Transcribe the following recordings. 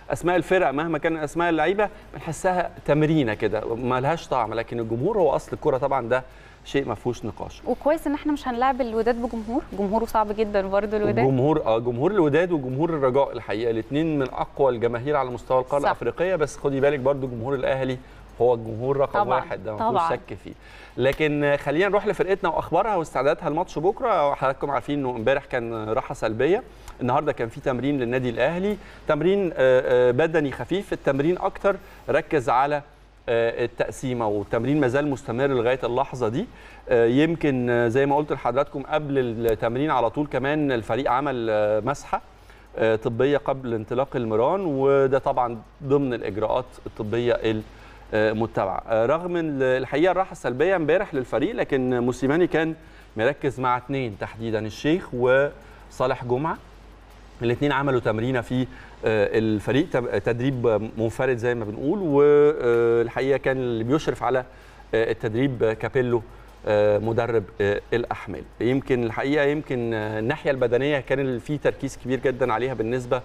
اسماء الفرق مهما كان اسماء اللعيبه بنحسها تمرينه كده ما لهاش طعم لكن الجمهور هو اصل الكره طبعا ده شيء ما فيهوش نقاش وكويس ان احنا مش هنلاعب الوداد بجمهور جمهوره صعب جدا برضه الوداد جمهور اه جمهور الوداد وجمهور الرجاء الحقيقه الاثنين من اقوى الجماهير على مستوى القاره صح. الافريقيه بس خدي بالك برضو جمهور الاهلي هو الجمهور رقم طبعاً، واحد ده ما طبعاً. فيهوش شك فيه لكن آه، خلينا نروح لفرقتنا واخبارها واستعداداتها الماتش بكره حضراتكم عارفين انه امبارح كان راحه سلبيه النهارده كان في تمرين للنادي الاهلي تمرين آه، آه، بدني خفيف التمرين اكتر ركز على آه، التقسيمه والتمرين ما زال مستمر لغايه اللحظه دي آه، يمكن آه، زي ما قلت لحضراتكم قبل التمرين على طول كمان الفريق عمل آه، مسحه آه، طبيه قبل انطلاق المران وده طبعا ضمن الاجراءات الطبيه المتبعه آه، رغم ال- الحقيقه الراحه السلبيه امبارح للفريق لكن موسيماني كان مركز مع اثنين تحديدا الشيخ وصالح جمعه الاثنين عملوا تمرينه في آه، الفريق تم- تدريب منفرد زي ما بنقول والحقيقه كان اللي بيشرف على آه، التدريب آه، كابيلو آه، مدرب آه، الاحمال يمكن الحقيقه يمكن آه، الناحيه البدنيه كان في تركيز كبير جدا عليها بالنسبه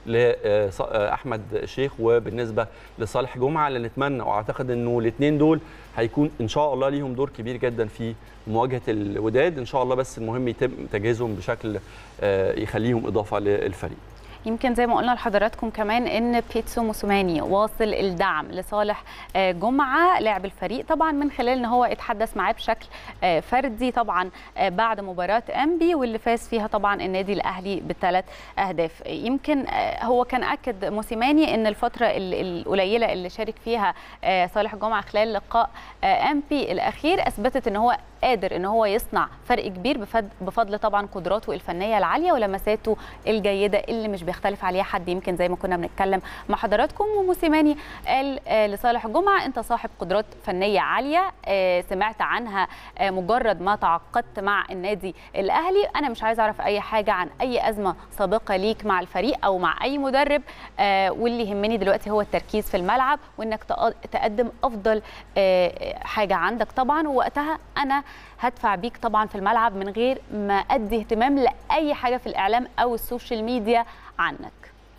لاحمد شيخ وبالنسبه لصالح جمعه اللي نتمنى واعتقد انه الاثنين دول هيكون ان شاء الله ليهم دور كبير جدا في مواجهه الوداد ان شاء الله بس المهم يتم تجهيزهم بشكل آه، يخليهم اضافه للفريق يمكن زي ما قلنا لحضراتكم كمان ان بيتسو موسوماني واصل الدعم لصالح آه، جمعه لاعب الفريق طبعا من خلال ان هو اتحدث معاه بشكل آه، فردي طبعا آه، بعد مباراه انبي واللي فاز فيها طبعا النادي الاهلي بثلاث اهداف يمكن آه، هو كان اكد موسيماني ان الفتره ال- القليله اللي شارك فيها آه، صالح جمعه خلال لقاء انبي الاخير اثبتت ان هو قادر ان هو يصنع فرق كبير بفضل, بفضل طبعا قدراته الفنيه العاليه ولمساته الجيده اللي مش بيختلف عليها حد يمكن زي ما كنا بنتكلم مع حضراتكم وموسيماني قال آه، لصالح جمعه انت صاحب قدرات فنيه عاليه آه، سمعت عنها آه، مجرد ما تعاقدت مع النادي الاهلي انا مش عايز اعرف اي حاجه عن اي ازمه سابقه ليك مع الفريق او مع اي مدرب آه، واللي يهمني دلوقتي هو التركيز في الملعب وانك تق- تقدم افضل آه، حاجه عندك طبعا ووقتها انا هدفع بيك طبعا في الملعب من غير ما ادي اهتمام لاي حاجه في الاعلام او السوشيال ميديا عنك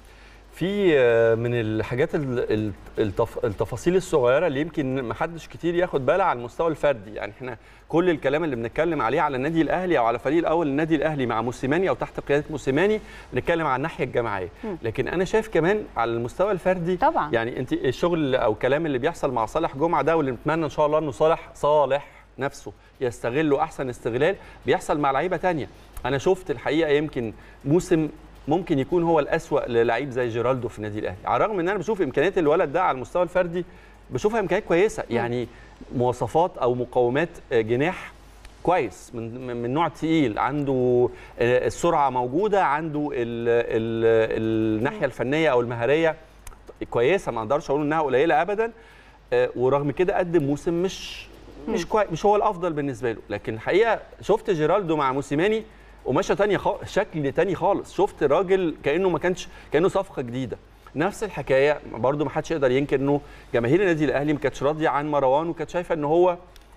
في آه، من الحاجات ال- ال- التف- التفاصيل الصغيره اللي يمكن ما حدش كتير ياخد بالها على المستوى الفردي يعني احنا كل الكلام اللي بنتكلم عليه على النادي الاهلي او على فريق الاول النادي الاهلي مع موسيماني او تحت قياده موسيماني بنتكلم على الناحيه الجماعيه لكن انا شايف كمان على المستوى الفردي طبعاً. يعني انت الشغل او الكلام اللي بيحصل مع صالح جمعه ده واللي نتمنى ان شاء الله انه صالح صالح نفسه يستغله احسن استغلال بيحصل مع لعيبه تانية انا شفت الحقيقه يمكن موسم ممكن يكون هو الأسوأ للعيب زي جيرالدو في النادي الاهلي على الرغم ان انا بشوف امكانيات الولد ده على المستوى الفردي بشوفها امكانيات كويسه يعني مواصفات او مقومات آه، جناح كويس من من- من نوع تقيل عنده آه، السرعه موجوده عنده ال ال الناحيه الفنيه او المهاريه كويسه ما اقدرش اقول انها قليله ابدا آه، ورغم كده قدم موسم مش مش كويس مش هو الافضل بالنسبه له لكن الحقيقه شفت جيرالدو مع موسيماني ومشى تاني خالص شكل تاني خالص شفت راجل كانه ما كانش كانه صفقه جديده نفس الحكايه برضو ما حدش يقدر ينكر انه جماهير النادي الاهلي ما كانتش راضيه عن مروان وكانت شايفه ان هو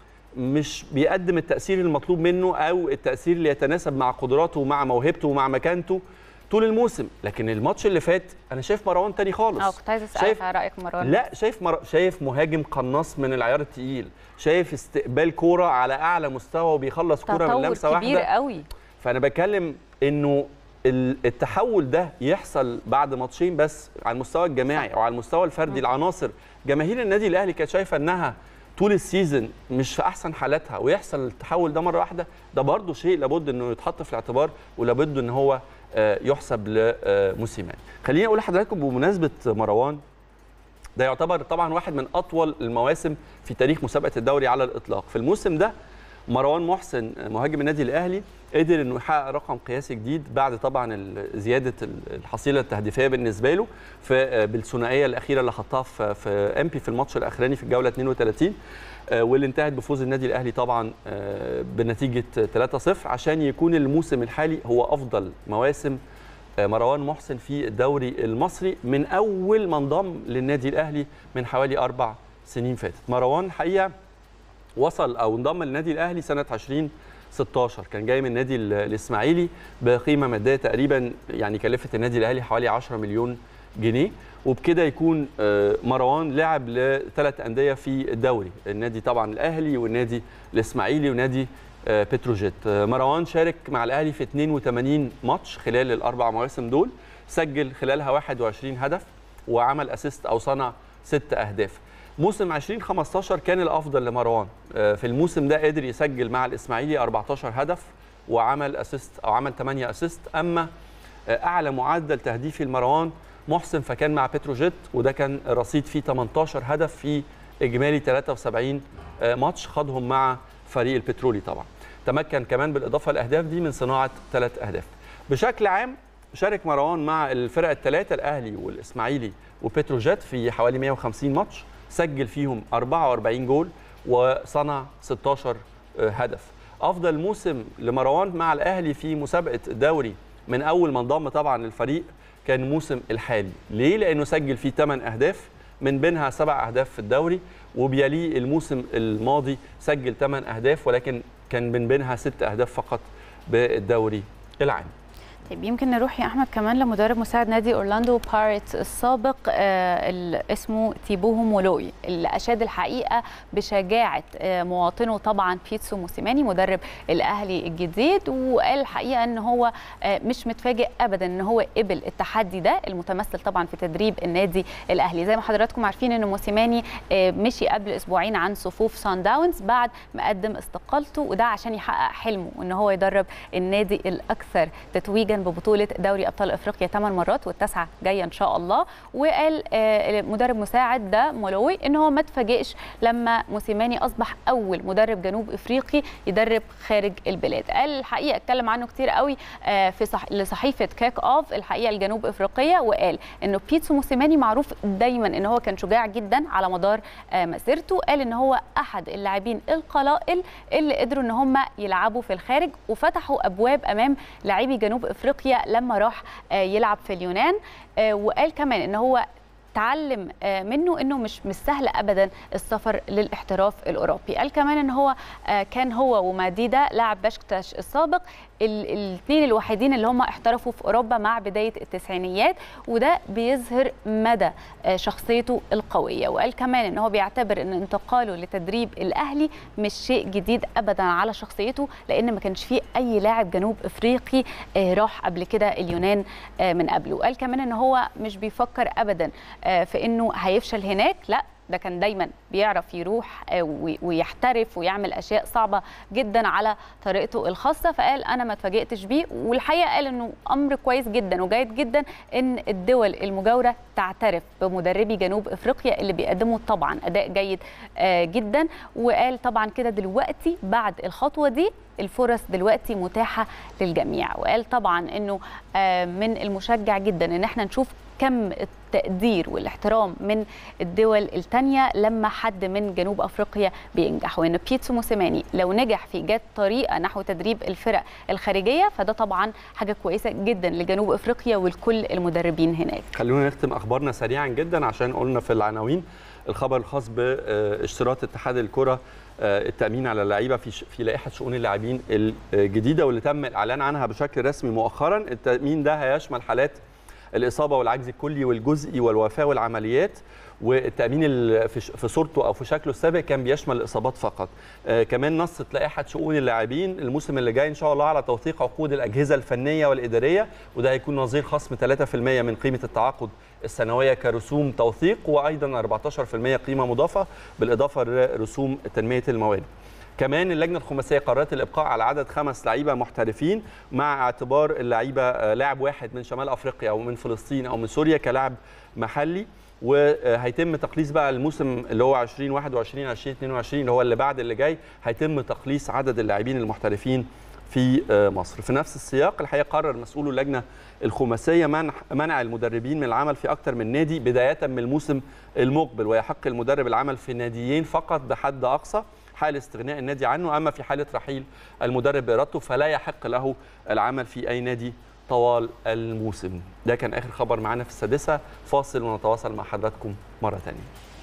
مش بيقدم التاثير المطلوب منه او التاثير اللي يتناسب مع قدراته ومع موهبته ومع مكانته طول الموسم لكن الماتش اللي فات انا شايف مروان تاني خالص اه كنت عايزه اسالك شايف على رايك مروان لا شايف مر... شايف مهاجم قناص من العيار التقيل شايف استقبال كوره على اعلى مستوى وبيخلص كوره من تطور لمسه كبير واحده قوي فانا بتكلم انه ال- التحول ده يحصل بعد ماتشين بس على المستوى الجماعي او على المستوى الفردي العناصر جماهير النادي الاهلي كانت شايفه انها طول السيزون مش في احسن حالاتها ويحصل التحول ده مره واحده ده برضه شيء لابد انه يتحط في الاعتبار ولابد ان هو آه، يحسب لموسيماني خليني اقول لحضراتكم بمناسبه مروان ده يعتبر طبعا واحد من اطول المواسم في تاريخ مسابقه الدوري على الاطلاق في الموسم ده مروان محسن مهاجم النادي الاهلي قدر انه يحقق رقم قياسي جديد بعد طبعا ال- زياده ال- الحصيله التهديفيه بالنسبه له في بالثنائيه الاخيره اللي حطها في في امبي في الماتش الاخراني في الجوله 32 آه، واللي انتهت بفوز النادي الاهلي طبعا آه، بنتيجه 3-0 عشان يكون الموسم الحالي هو افضل مواسم آه، مروان محسن في الدوري المصري من اول ما انضم للنادي الاهلي من حوالي اربع سنين فاتت مروان الحقيقه وصل او انضم للنادي الاهلي سنه 2016 كان جاي من النادي ال- الاسماعيلي بقيمه ماديه تقريبا يعني كلفت النادي الاهلي حوالي 10 مليون جنيه وبكده يكون آه، مروان لعب لثلاث انديه في الدوري النادي طبعا الاهلي والنادي الاسماعيلي ونادي آه، بتروجيت آه، مروان شارك مع الاهلي في 82 ماتش خلال الاربع مواسم دول سجل خلالها 21 هدف وعمل اسيست او صنع ست اهداف موسم 2015 كان الافضل لمروان آه، في الموسم ده قدر يسجل مع الاسماعيلي 14 هدف وعمل اسيست او عمل 8 اسيست اما آه، اعلى معدل تهديفي لمروان محسن فكان مع بتروجيت وده كان رصيد فيه 18 هدف في اجمالي 73 آه، ماتش خاضهم مع فريق البترولي طبعا تمكن كمان بالاضافه للاهداف دي من صناعه ثلاث اهداف بشكل عام شارك مروان مع الفرق الثلاثه الاهلي والاسماعيلي وبتروجيت في حوالي 150 ماتش سجل فيهم 44 جول وصنع 16 آه، هدف افضل موسم لمروان مع الاهلي في مسابقه الدوري من اول ما انضم طبعا للفريق كان الموسم الحالي ليه لانه سجل فيه 8 اهداف من بينها سبع اهداف في الدوري وبيليه الموسم الماضي سجل 8 اهداف ولكن كان من بينها ست اهداف فقط بالدوري العام طيب يمكن نروح يا احمد كمان لمدرب مساعد نادي اورلاندو باريتس السابق آه ال- اسمه تيبوهو مولوي اللي اشاد الحقيقه بشجاعه آه مواطنه طبعا بيتسو موسيماني مدرب الاهلي الجديد وقال الحقيقه ان هو آه مش متفاجئ ابدا ان هو قبل التحدي ده المتمثل طبعا في تدريب النادي الاهلي زي ما حضراتكم عارفين ان موسيماني آه مشي قبل اسبوعين عن صفوف سان داونز بعد ما قدم استقالته وده عشان يحقق حلمه ان هو يدرب النادي الاكثر تتويجا ببطوله دوري ابطال افريقيا 8 مرات والتاسعه جايه ان شاء الله وقال آه، مدرب مساعد ده مولوي ان هو ما اتفاجئش لما موسيماني اصبح اول مدرب جنوب افريقي يدرب خارج البلاد قال الحقيقه اتكلم عنه كتير قوي آه، في صح... لصحيفه كاك اوف الحقيقه الجنوب افريقيه وقال انه بيتسو موسيماني معروف دايما ان هو كان شجاع جدا على مدار آه، مسيرته قال ان هو احد اللاعبين القلائل اللي قدروا ان هم يلعبوا في الخارج وفتحوا ابواب امام لاعبي جنوب افريقيا لما راح آه، يلعب في اليونان آه، وقال كمان ان هو تعلم آه، منه انه مش مش سهل ابدا السفر للاحتراف الاوروبي قال كمان ان هو آه، كان هو وماديدا لاعب بشكتاش السابق الاثنين الوحيدين اللي هم احترفوا في اوروبا مع بدايه التسعينيات وده بيظهر مدى آه، شخصيته القويه وقال كمان ان هو بيعتبر ان انتقاله لتدريب الاهلي مش شيء جديد ابدا على شخصيته لان ما كانش فيه اي لاعب جنوب افريقي آه، راح قبل كده اليونان آه، من قبله قال كمان ان هو مش بيفكر ابدا آه، في انه هيفشل هناك لا ده كان دايما بيعرف يروح آه، وي- ويحترف ويعمل اشياء صعبه جدا على طريقته الخاصه فقال انا ما اتفاجئتش بيه والحقيقه قال انه امر كويس جدا وجيد جدا ان الدول المجاوره تعترف بمدربي جنوب افريقيا اللي بيقدموا طبعا اداء جيد آه، جدا وقال طبعا كده دلوقتي بعد الخطوه دي الفرص دلوقتي متاحه للجميع وقال طبعا انه آه، من المشجع جدا ان احنا نشوف كم التقدير والاحترام من الدول التانية لما حد من جنوب افريقيا بينجح وان بيتسو موسيماني لو نجح في ايجاد طريقه نحو تدريب الفرق الخارجيه فده طبعا حاجه كويسه جدا لجنوب افريقيا ولكل المدربين هناك خلونا نختم اخبارنا سريعا جدا عشان قلنا في العناوين الخبر الخاص باشتراط اتحاد الكره آه، التامين على اللعيبه في ش- في لائحه شؤون اللاعبين الجديده واللي تم الاعلان عنها بشكل رسمي مؤخرا التامين ده هيشمل حالات الاصابه والعجز الكلي والجزئي والوفاه والعمليات والتامين ال- في ش- في صورته او في شكله السابق كان بيشمل الاصابات فقط آه كمان نصت لائحه شؤون اللاعبين الموسم اللي جاي ان شاء الله على توثيق عقود الاجهزه الفنيه والاداريه وده هيكون نظير خصم 3% من قيمه التعاقد السنويه كرسوم توثيق وايضا 14% قيمه مضافه بالاضافه لرسوم تنميه الموارد كمان اللجنه الخماسيه قررت الابقاء على عدد خمس لعيبه محترفين مع اعتبار اللعيبه آه، لاعب واحد من شمال افريقيا او من فلسطين او من سوريا كلاعب محلي وهيتم تقليص بقى الموسم اللي هو 2021 2022 اللي هو اللي بعد اللي جاي هيتم تقليص عدد اللاعبين المحترفين في آه، مصر في نفس السياق الحقيقه قرر مسؤول اللجنه الخماسيه منع منع المدربين من العمل في اكثر من نادي بدايه من الموسم المقبل ويحق المدرب العمل في ناديين فقط بحد اقصى حال استغناء النادي عنه اما في حاله رحيل المدرب بارادته فلا يحق له العمل في اي نادي طوال الموسم ده كان اخر خبر معانا في السادسه فاصل ونتواصل مع حضراتكم مره ثانيه